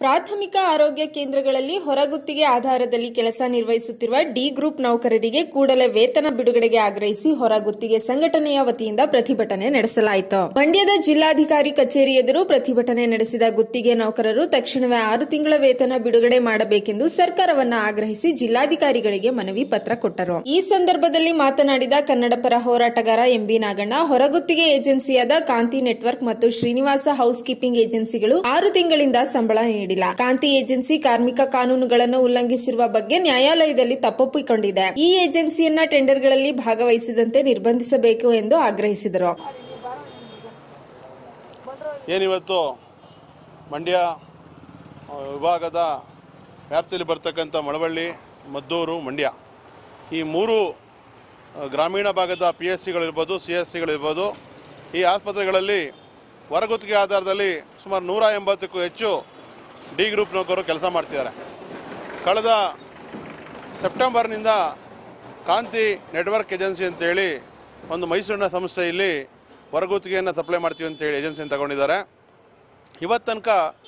ಪ್ರಾಥಮಿಕ ಆರೋಗ್ಯ ಕೇಂದ್ರಗಳಲ್ಲಿ ಹೊರಗುತ್ತಿಗೆ ಆಧಾರದಲ್ಲಿ ಕೆಲಸ ನಿರ್ವಹಿಸುತ್ತಿರುವ ಡಿ ಗ್ರೂಪ್ ನೌಕರರಿಗೆ ಕೂಡಲೇ ವೇತನ ಬಿಡುಗಡೆಗೆ ಆಗ್ರಹಿಸಿ ಹೊರಗುತ್ತಿಗೆ ಸಂಘಟನೆಯ ವತಿಯಿಂದ ಪ್ರತಿಭಟನೆ ನಡೆಸಲಾಯಿತು ಮಂಡ್ಯದ ಜಿಲ್ಲಾಧಿಕಾರಿ ಕಚೇರಿ ಎದುರು ಪ್ರತಿಭಟನೆ ನಡೆಸಿದ ಗುತ್ತಿಗೆ ನೌಕರರು ತಕ್ಷಣವೇ ಆರು ತಿಂಗಳ ವೇತನ ಬಿಡುಗಡೆ ಮಾಡಬೇಕೆಂದು ಸರ್ಕಾರವನ್ನ ಆಗ್ರಹಿಸಿ ಜಿಲ್ಲಾಧಿಕಾರಿಗಳಿಗೆ ಮನವಿ ಪತ್ರ ಕೊಟ್ಟರು ಈ ಸಂದರ್ಭದಲ್ಲಿ ಮಾತನಾಡಿದ ಕನ್ನಡ ಪರ ಹೋರಾಟಗಾರ ಎಂಬಿ ನಾಗಣ್ಣ ಹೊರಗುತ್ತಿಗೆ ಏಜೆನ್ಸಿಯಾದ ಕಾಂತಿ ನೆಟ್ವರ್ಕ್ ಮತ್ತು ಶ್ರೀನಿವಾಸ ಹೌಸ್ ಕೀಪಿಂಗ್ ಏಜೆನ್ಸಿಗಳು ಆರು ತಿಂಗಳಿಂದ ಸಂಬಳ ನೀಡಿಲ್ಲ ಕಾಂತಿ ಏಜೆನ್ಸಿ ಕಾರ್ಮಿಕ ಕಾನೂನುಗಳನ್ನು ಉಲ್ಲಂಘಿಸಿರುವ ಬಗ್ಗೆ ನ್ಯಾಯಾಲಯದಲ್ಲಿ ತಪ್ಪೊಪ್ಪಿಕೊಂಡಿದೆ ಈ ಏಜೆನ್ಸಿಯನ್ನ ಟೆಂಡರ್ಗಳಲ್ಲಿ ಭಾಗವಹಿಸದಂತೆ ನಿರ್ಬಂಧಿಸಬೇಕು ಎಂದು ಆಗ್ರಹಿಸಿದರು ಏನಿವತ್ತು ಮಂಡ್ಯ ಆ, ವಿಭಾಗದ ವ್ಯಾಪ್ತಿಯಲ್ಲಿ ಬರ್ತಕ್ಕಂಥ ಮಳವಳ್ಳಿ ಮದ್ದೂರು ಮಂಡ್ಯ ಈ ಮೂರು ಆ, ಗ್ರಾಮೀಣ ಭಾಗದ ಪಿ ಎಸ್ ಸಿಗಳಿರ್ಬೋದು ಸಿ ಎಸ್ ಸಿಗಳಿರ್ಬೋದು ಈ ಆಸ್ಪತ್ರೆಗಳಲ್ಲಿ ಹೊರಗುತ್ತಿಗೆ ಆಧಾರದಲ್ಲಿ ಸುಮಾರು ನೂರ ಎಂಬತ್ತಕ್ಕೂ ಹೆಚ್ಚು ಡಿ ಗ್ರೂಪ್ ನೌಕರರು ಕೆಲಸ ಮಾಡ್ತಿದ್ದಾರೆ ಕಳೆದ ಸೆಪ್ಟೆಂಬರ್ನಿಂದ ಕಾಂತಿ ನೆಟ್ವರ್ಕ್ ಏಜೆನ್ಸಿ ಅಂತೇಳಿ ಒಂದು ಮೈಸೂರಿನ ಸಂಸ್ಥೆಯಲ್ಲಿ ಹೊರಗುತ್ತಿಗೆಯನ್ನು ಸಪ್ಲೈ ಮಾಡ್ತೀವಿ ಅಂತೇಳಿ ಏಜೆನ್ಸಿಯನ್ನು ತಗೊಂಡಿದ್ದಾರೆ ಇವತ್ತು ತನಕ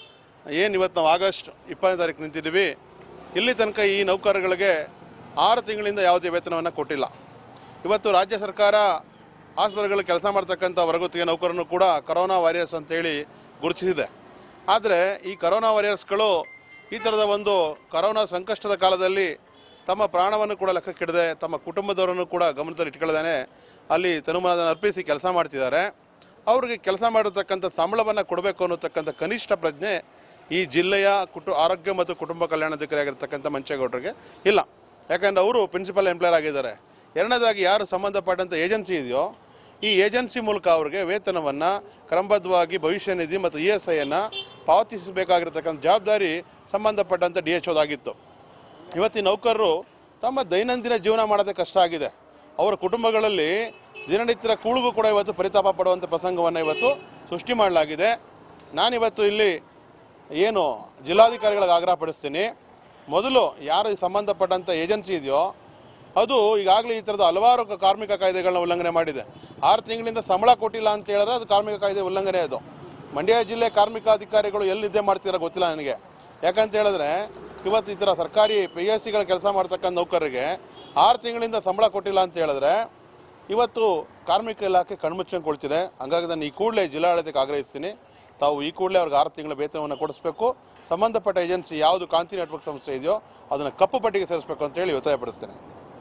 ಏನು ಇವತ್ತು ನಾವು ಆಗಸ್ಟ್ ಇಪ್ಪತ್ತನೇ ತಾರೀಕು ನಿಂತಿದ್ದೀವಿ ಇಲ್ಲಿ ತನಕ ಈ ನೌಕರಗಳಿಗೆ ಆರು ತಿಂಗಳಿಂದ ಯಾವುದೇ ವೇತನವನ್ನು ಕೊಟ್ಟಿಲ್ಲ ಇವತ್ತು ರಾಜ್ಯ ಸರ್ಕಾರ ಆಸ್ಪತ್ರೆಗಳಲ್ಲಿ ಕೆಲಸ ಮಾಡ್ತಕ್ಕಂಥ ಹೊರಗುತ್ತಿಗೆ ನೌಕರನ್ನು ಕೂಡ ಕರೋನಾ ವಾರಿಯರ್ಸ್ ಅಂತೇಳಿ ಗುರುತಿಸಿದೆ ಆದರೆ ಈ ಕರೋನಾ ವಾರಿಯರ್ಸ್ಗಳು ಈ ಥರದ ಒಂದು ಕರೋನಾ ಸಂಕಷ್ಟದ ಕಾಲದಲ್ಲಿ ತಮ್ಮ ಪ್ರಾಣವನ್ನು ಕೂಡ ಲೆಕ್ಕಕ್ಕಿಡದೆ ತಮ್ಮ ಕುಟುಂಬದವರನ್ನು ಕೂಡ ಗಮನದಲ್ಲಿ ಇಟ್ಕೊಳ್ಳದೇನೆ ಅಲ್ಲಿ ತನುಮನದನ್ನು ಅರ್ಪಿಸಿ ಕೆಲಸ ಮಾಡ್ತಿದ್ದಾರೆ ಅವ್ರಿಗೆ ಕೆಲಸ ಮಾಡಿರ್ತಕ್ಕಂಥ ಸಂಬಳವನ್ನು ಕೊಡಬೇಕು ಅನ್ನತಕ್ಕಂಥ ಕನಿಷ್ಠ ಪ್ರಜ್ಞೆ ಈ ಜಿಲ್ಲೆಯ ಕುಟು ಆರೋಗ್ಯ ಮತ್ತು ಕುಟುಂಬ ಕಲ್ಯಾಣಾಧಿಕಾರಿಯಾಗಿರ್ತಕ್ಕಂಥ ಮಂಚೇಗೌಡರಿಗೆ ಇಲ್ಲ ಯಾಕಂದ್ರೆ ಅವರು ಪ್ರಿನ್ಸಿಪಲ್ ಎಂಪ್ಲಾಯರ್ ಆಗಿದ್ದಾರೆ ಎರಡನೇದಾಗಿ ಯಾರು ಸಂಬಂಧಪಟ್ಟಂಥ ಏಜೆನ್ಸಿ ಇದೆಯೋ ಈ ಏಜೆನ್ಸಿ ಮೂಲಕ ಅವ್ರಿಗೆ ವೇತನವನ್ನು ಕ್ರಮಬದ್ಧವಾಗಿ ಭವಿಷ್ಯ ನಿಧಿ ಮತ್ತು ಇ ಎಸ್ ಐಯನ್ನು ಪಾವತಿಸಬೇಕಾಗಿರ್ತಕ್ಕಂಥ ಜವಾಬ್ದಾರಿ ಸಂಬಂಧಪಟ್ಟಂಥ ಡಿ ಎಚ್ ಓದಾಗಿತ್ತು ಇವತ್ತು ಈ ನೌಕರರು ತಮ್ಮ ದೈನಂದಿನ ಜೀವನ ಮಾಡೋದೇ ಕಷ್ಟ ಆಗಿದೆ ಅವರ ಕುಟುಂಬಗಳಲ್ಲಿ ದಿನನಿತ್ಯ ಕೂಳಿಗೂ ಕೂಡ ಇವತ್ತು ಪರಿತಾಪ ಪಡುವಂಥ ಪ್ರಸಂಗವನ್ನು ಇವತ್ತು ಸೃಷ್ಟಿ ಮಾಡಲಾಗಿದೆ ನಾನಿವತ್ತು ಇಲ್ಲಿ ಏನು ಜಿಲ್ಲಾಧಿಕಾರಿಗಳಿಗೆ ಆಗ್ರಹ ಪಡಿಸ್ತೀನಿ ಮೊದಲು ಯಾರು ಈ ಸಂಬಂಧಪಟ್ಟಂಥ ಏಜೆನ್ಸಿ ಇದೆಯೋ ಅದು ಈಗಾಗಲೇ ಈ ಥರದ ಹಲವಾರು ಕ- ಕಾರ್ಮಿಕ ಕಾಯ್ದೆಗಳನ್ನ ಉಲ್ಲಂಘನೆ ಮಾಡಿದೆ ಆರು ತಿಂಗಳಿಂದ ಸಂಬಳ ಕೊಟ್ಟಿಲ್ಲ ಅಂತ ಹೇಳಿದ್ರೆ ಅದು ಕಾರ್ಮಿಕ ಕಾಯ್ದೆ ಉಲ್ಲಂಘನೆ ಅದು ಮಂಡ್ಯ ಜಿಲ್ಲೆ ಕಾರ್ಮಿಕ ಅಧಿಕಾರಿಗಳು ಎಲ್ಲಿ ನಿದ್ದೆ ಮಾಡ್ತೀರಾ ಗೊತ್ತಿಲ್ಲ ನನಗೆ ಯಾಕಂತ ಹೇಳಿದ್ರೆ ಇವತ್ತು ಈ ಥರ ಸರ್ಕಾರಿ ಪಿ ಎಸ್ ಸಿಗಳ ಕೆಲಸ ಮಾಡ್ತಕ್ಕಂಥ ನೌಕರರಿಗೆ ಆರು ತಿಂಗಳಿಂದ ಸಂಬಳ ಕೊಟ್ಟಿಲ್ಲ ಅಂತ ಹೇಳಿದ್ರೆ ಇವತ್ತು ಕಾರ್ಮಿಕ ಇಲಾಖೆ ಕಣ್ಮುಚ್ಚಂಗೆ ಕೊಳ್ತಿದೆ ಹಂಗಾಗಿ ನಾನು ಈ ಕೂಡಲೇ ಜಿಲ್ಲಾಡಳಿತಕ್ಕೆ ಆಗ್ರಹಿಸ್ತೀನಿ ತಾವು ಈ ಕೂಡಲೇ ಅವ್ರಿಗೆ ಆರು ತಿಂಗಳ ವೇತನವನ್ನು ಕೊಡಿಸ್ಬೇಕು ಸಂಬಂಧಪಟ್ಟ ಏಜೆನ್ಸಿ ಯಾವುದು ಕಾಂತಿ ನೆಟ್ವರ್ಕ್ ಸಂಸ್ಥೆ ಇದೆಯೋ ಅದನ್ನು ಕಪ್ಪು ಪಟ್ಟಿಗೆ ಸೇರಿಸಬೇಕು ಅಂತೇಳಿ ಒತ್ತಾಯಪಡಿಸ್ತೇನೆ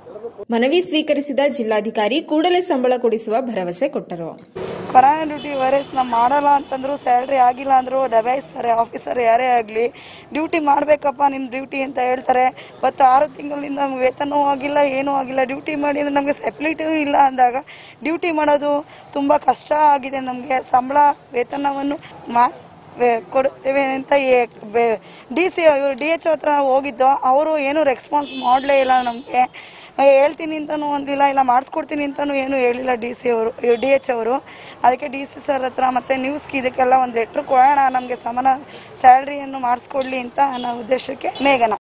ಮನವಿ ಸ್ವೀಕರಿಸಿದ ಜಿಲ್ಲಾಧಿಕಾರಿ ಕೂಡಲೇ ಸಂಬಳ ಕೊಡಿಸುವ ಭರವಸೆ ಕೊಟ್ಟರು ಕೊರೋನಾ ಡ್ಯೂಟಿ ವೈರಸ್ ನಾವು ಮಾಡಲ್ಲ ಅಂತಂದ್ರು ಸ್ಯಾಲ್ರಿ ಆಗಿಲ್ಲ ಅಂದ್ರು ದಬಾಯಿಸ್ತಾರೆ ಆಫೀಸರ್ ಯಾರೇ ಆಗಲಿ ಡ್ಯೂಟಿ ಮಾಡಬೇಕಪ್ಪ ನಿಮ್ಮ ಡ್ಯೂಟಿ ಅಂತ ಹೇಳ್ತಾರೆ ಮತ್ತು ಆರು ತಿಂಗಳಿಂದ ನಮ್ಗೆ ವೇತನವೂ ಆಗಿಲ್ಲ ಏನೂ ಆಗಿಲ್ಲ ಡ್ಯೂಟಿ ಮಾಡಿ ಅಂದ್ರೆ ನಮಗೆ ಫೆಸಿಲಿಟಿಯೂ ಇಲ್ಲ ಅಂದಾಗ ಡ್ಯೂಟಿ ಮಾಡೋದು ತುಂಬ ಕಷ್ಟ ಆಗಿದೆ ನಮಗೆ ಸಂಬಳ ವೇತನವನ್ನು ಮಾ ವೇ- ಕೊಡುತ್ತೇವೆ ಅಂತ ಡಿ ಸಿ ಇವರು ಡಿ ಎಚ್ ಹತ್ರ ಹೋಗಿದ್ದೋ ಅವರು ಏನೂ ರೆಸ್ಪಾನ್ಸ್ ಮಾಡಲೇ ಇಲ್ಲ ನಮಗೆ ಹೇಳ್ತೀನಿ ಅಂತಲೂ ಒಂದಿಲ್ಲ ಇಲ್ಲ ಮಾಡಿಸ್ಕೊಡ್ತೀನಿ ಅಂತಲೂ ಏನೂ ಹೇಳಿಲ್ಲ ಡಿ ಸಿ ಅವರು ಡಿ ಎಚ್ ಅವರು ಅದಕ್ಕೆ ಡಿ ಸಿ ಸರ್ ಹತ್ರ ಮತ್ತು ನ್ಯೂಸ್ಗೆ ಇದಕ್ಕೆಲ್ಲ ಒಂದು ಲೆಟ್ರ್ ಕೊಡೋಣ ನಮಗೆ ಸಮಾನ ಸ್ಯಾಲ್ರಿಯನ್ನು ಮಾಡಿಸ್ಕೊಡ್ಲಿ ಅಂತ ಅನ್ನೋ ಉದ್ದೇಶಕ್ಕೆ ಮೇಘನ